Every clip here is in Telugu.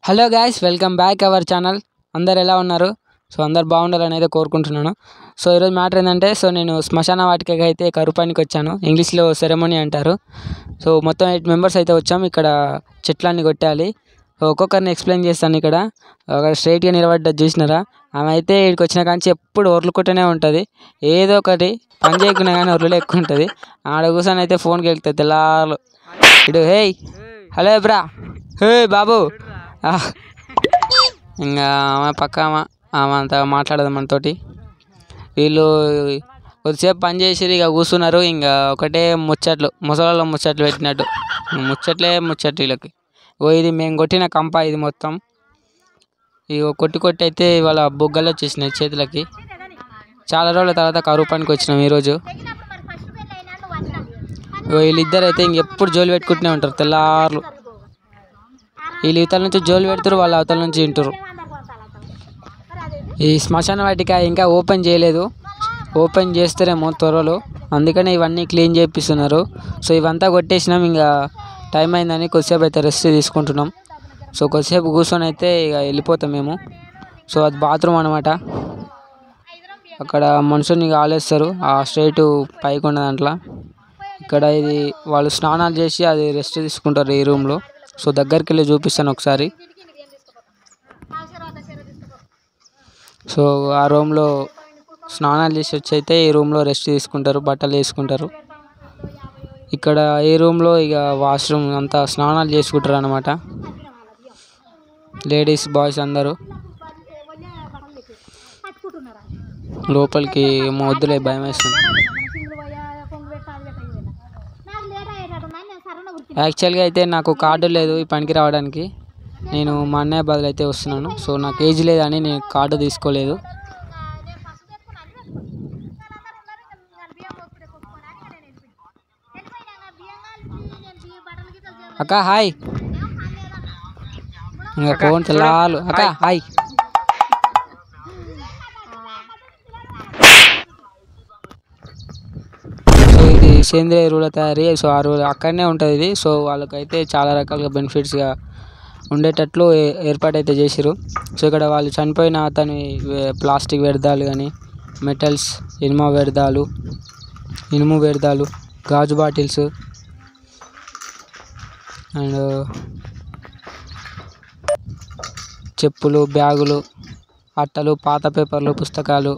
Hello guys welcome back our channel అందరు ఎలా ఉన్నారు సో అందరు బాగుండాలని అయితే కోరుకుంటున్నాను సో ఈరోజు మ్యాటర్ ఏంటంటే సో నేను శ్మశాన వాటికకి అయితే కరుపానికి వచ్చాను ఇంగ్లీష్లో సెరమనీ అంటారు సో మొత్తం ఎయిట్ మెంబర్స్ అయితే వచ్చాము ఇక్కడ చెట్లన్నీ కొట్టాలి ఒక్కొక్కరిని ఎక్స్ప్లెయిన్ చేస్తాను ఇక్కడ అక్కడ స్ట్రైట్గా నిలబడ్డది చూసినారా ఆమె అయితే ఇక్కడికి వచ్చిన కాంచి ఎప్పుడు ఒర్లుకుంటూనే ఉంటుంది ఏదో ఒకటి పని చేయకుండా కానీ ఒర్లు ఎక్కువ ఉంటుంది ఆడ కూర్చొని అయితే ఫోన్కి వెళ్తుంది తెల్లారు ఇడు హేయ్ హలో బ్రా హే బాబు ఆ. ఇంకా ఆమె పక్క ఆమె ఆమె అంత మాట్లాడదు మనతోటి వీళ్ళు కొద్దిసేపు పని చేసి ఇక కూర్చున్నారు ఇంకా ఒకటే ముచ్చట్లు ముసలాళ్ళ ముచ్చట్లు పెట్టినట్టు ముచ్చట్లే ముచ్చట్లు వీళ్ళకి ఓ ఇది మేము కొట్టిన కంప ఇది మొత్తం ఇక కొట్టి కొట్టి అయితే ఇవాళ బొగ్గలు వచ్చేసినాయి చేతులకి చాలా రోజుల తర్వాత కరువు పనికి వచ్చినాం ఈరోజు ఇగో వీళ్ళిద్దరు అయితే ఇంకెప్పుడు జోలు పెట్టుకుంటూనే ఉంటారు తెల్లార్లు వీళ్ళు ఇవతల నుంచి జోలు పెడతారు వాళ్ళు అవతల నుంచి వింటారు ఈ శ్మశాన వాటిక ఇంకా ఓపెన్ చేయలేదు ఓపెన్ చేస్తారేమో త్వరలో అందుకనే ఇవన్నీ క్లీన్ చేపిస్తున్నారు సో ఇవంతా కొట్టేసినాం ఇంకా టైం అయిందని కొద్దిసేపు అయితే రెస్ట్ తీసుకుంటున్నాం సో కొద్దిసేపు కూర్చొని అయితే ఇక వెళ్ళిపోతాం మేము సో అది బాత్రూమ్ అనమాట అక్కడ మనుషుల్ని కాలేస్తారు ఆ స్ట్రైట్ పైకి ఉన్న దాంట్లో ఇక్కడ ఇది వాళ్ళు స్నానాలు చేసి అది రెస్ట్ తీసుకుంటారు ఈ రూమ్లో సో దగ్గరికి వెళ్ళి చూపిస్తాను ఒకసారి సో ఆ రూమ్లో స్నానాలు చేసి వచ్చి అయితే ఈ రూమ్లో రెస్ట్ తీసుకుంటారు బట్టలు వేసుకుంటారు ఇక్కడ ఈ రూమ్లో ఇక వాష్రూమ్ అంతా స్నానాలు చేసుకుంటారు అనమాట లేడీస్ బాయ్స్ అందరూ లోపలికి వద్దులే భయం వేస్తుంది యాక్చువల్గా అయితే నాకు కార్డు లేదు ఈ పనికి రావడానికి నేను మా అన్నయ్య బదులు అయితే వస్తున్నాను సో నాకు ఏజ్ లేదని నేను కార్డు తీసుకోలేదు అక్క హాయ్ ఇంకా ఫోన్ తెల్లాలు అక్క హాయ్ సో ఇది సేంద్రియ ఎరువుల తయారీ సో ఆ రోజు అక్కడనే ఉంటుంది ఇది సో వాళ్ళకైతే చాలా రకాలుగా బెనిఫిట్స్గా ఉండేటట్లు ఏ- ఏర్పాటైతే చేసిరు సో ఇక్కడ వాళ్ళు చనిపోయిన అతని వే- ప్లాస్టిక్ వ్యర్థాలు కానీ మెటల్స్ ఇనుమ వ్యర్థాలు ఇనుము వ్యర్థాలు గాజు బాటిల్స్ అండ్ చెప్పులు బ్యాగులు అట్టలు పాత పేపర్లు పుస్తకాలు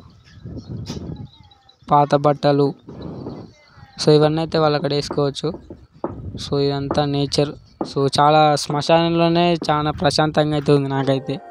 పాత బట్టలు సో ఇవన్నీ అయితే వాళ్ళు అక్కడ వేసుకోవచ్చు సో ఇదంతా నేచర్ సో చాలా శ్మశానంలోనే చాలా ప్రశాంతంగా అయితే ఉంది నాకైతే